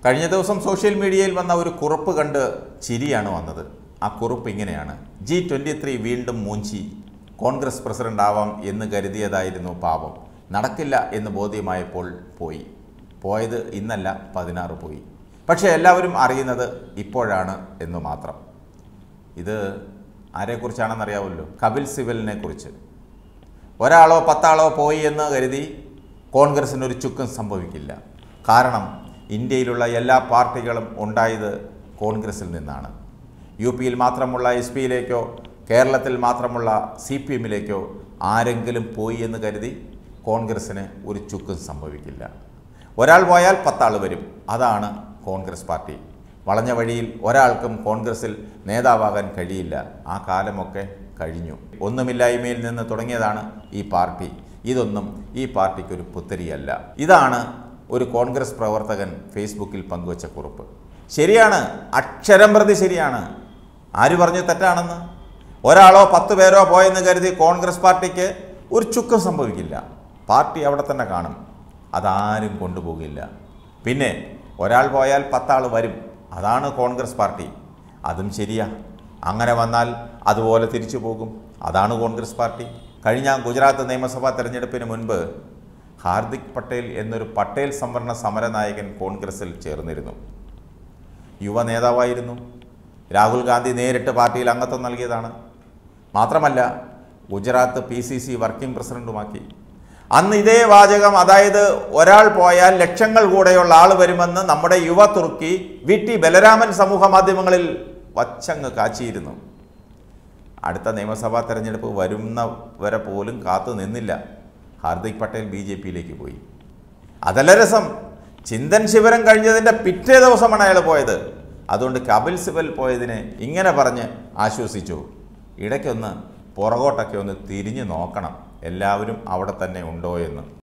കഴിഞ്ഞ ദിവസം സോഷ്യൽ മീഡിയയിൽ വന്ന ഒരു കുറിപ്പ് കണ്ട് ചിരിയാണ് വന്നത് ആ കുറിപ്പ് ഇങ്ങനെയാണ് ജി ട്വൻ്റി ത്രീ വീണ്ടും മൂഞ്ചി കോൺഗ്രസ് പ്രസിഡന്റ് ആവാം എന്ന് കരുതിയതായിരുന്നു പാപം നടക്കില്ല എന്ന് ബോധ്യമായപ്പോൾ പോയി പോയത് ഇന്നല്ല പതിനാറ് പോയി പക്ഷേ എല്ലാവരും അറിയുന്നത് ഇപ്പോഴാണ് എന്ന് മാത്രം ഇത് ആരെക്കുറിച്ചാണെന്നറിയാമല്ലോ കപിൽ സിബലിനെ കുറിച്ച് ഒരാളോ പത്താളോ പോയി എന്ന് കരുതി കോൺഗ്രസിനൊരു ചുക്കും സംഭവിക്കില്ല കാരണം ഇന്ത്യയിലുള്ള എല്ലാ പാർട്ടികളും ഉണ്ടായത് കോൺഗ്രസിൽ നിന്നാണ് യു പിയിൽ മാത്രമുള്ള എസ് പിയിലേക്കോ കേരളത്തിൽ മാത്രമുള്ള സി പി എമ്മിലേക്കോ ആരെങ്കിലും പോയി എന്ന് കരുതി കോൺഗ്രസ്സിന് ഒരു ചുക്കും സംഭവിക്കില്ല ഒരാൾ പോയാൽ പത്താൾ വരും അതാണ് കോൺഗ്രസ് പാർട്ടി വളഞ്ഞ വഴിയിൽ ഒരാൾക്കും കോൺഗ്രസിൽ നേതാവാകാൻ കഴിയില്ല ആ കാലമൊക്കെ കഴിഞ്ഞു ഒന്നുമില്ലായ്മയിൽ നിന്ന് തുടങ്ങിയതാണ് ഈ പാർട്ടി ഇതൊന്നും ഈ പാർട്ടിക്കൊരു പുത്തരിയല്ല ഇതാണ് ഒരു കോൺഗ്രസ് പ്രവർത്തകൻ ഫേസ്ബുക്കിൽ പങ്കുവച്ച കുറിപ്പ് ശരിയാണ് അക്ഷരം പ്രതി ശരിയാണ് ആര് പറഞ്ഞു തെറ്റാണെന്ന് ഒരാളോ പത്ത് പേരോ പോയെന്ന് കരുതി കോൺഗ്രസ് പാർട്ടിക്ക് ഒരു ചുക്കും സംഭവിക്കില്ല പാർട്ടി അവിടെ തന്നെ കാണും അതാരും കൊണ്ടുപോകില്ല പിന്നെ ഒരാൾ പോയാൽ പത്താൾ വരും അതാണ് കോൺഗ്രസ് പാർട്ടി അതും ശരിയാ അങ്ങനെ വന്നാൽ അതുപോലെ തിരിച്ചു പോകും അതാണ് കോൺഗ്രസ് പാർട്ടി കഴിഞ്ഞ ഗുജറാത്ത് നിയമസഭാ തെരഞ്ഞെടുപ്പിന് മുൻപ് ഹാർദിക് പട്ടേൽ എന്നൊരു പട്ടേൽ സംവരണ സമരനായകൻ കോൺഗ്രസിൽ ചേർന്നിരുന്നു യുവ നേതാവായിരുന്നു രാഹുൽ ഗാന്ധി നേരിട്ട് പാർട്ടിയിൽ അംഗത്വം നൽകിയതാണ് മാത്രമല്ല Gujarat P C C working പ്രസിഡന്റുമാക്കി അന്ന് ഇതേ വാചകം അതായത് ഒരാൾ പോയാൽ ലക്ഷങ്ങൾ കൂടെയുള്ള ആൾ വരുമെന്ന് നമ്മുടെ യുവ തുർക്കി വി ടി ബലരാമൻ സമൂഹ മാധ്യമങ്ങളിൽ വച്ചങ്ങ് കാച്ചിയിരുന്നു അടുത്ത നിയമസഭാ തെരഞ്ഞെടുപ്പ് വരുന്നവരെ പോലും കാത്തു നിന്നില്ല ഹാർദിക് പട്ടേൽ ബി ജെ പിയിലേക്ക് പോയി അതല്ല രസം ചിന്തൻ ശിവരം കഴിഞ്ഞതിൻ്റെ പിറ്റേ ദിവസമാണ് അയാൾ പോയത് അതുകൊണ്ട് കപിൽ സിബൽ പോയതിനെ ഇങ്ങനെ പറഞ്ഞ് ആശ്വസിച്ചു ഇടയ്ക്കൊന്ന് പുറകോട്ടൊക്കെ ഒന്ന് തിരിഞ്ഞു നോക്കണം എല്ലാവരും അവിടെ തന്നെ ഉണ്ടോ എന്ന്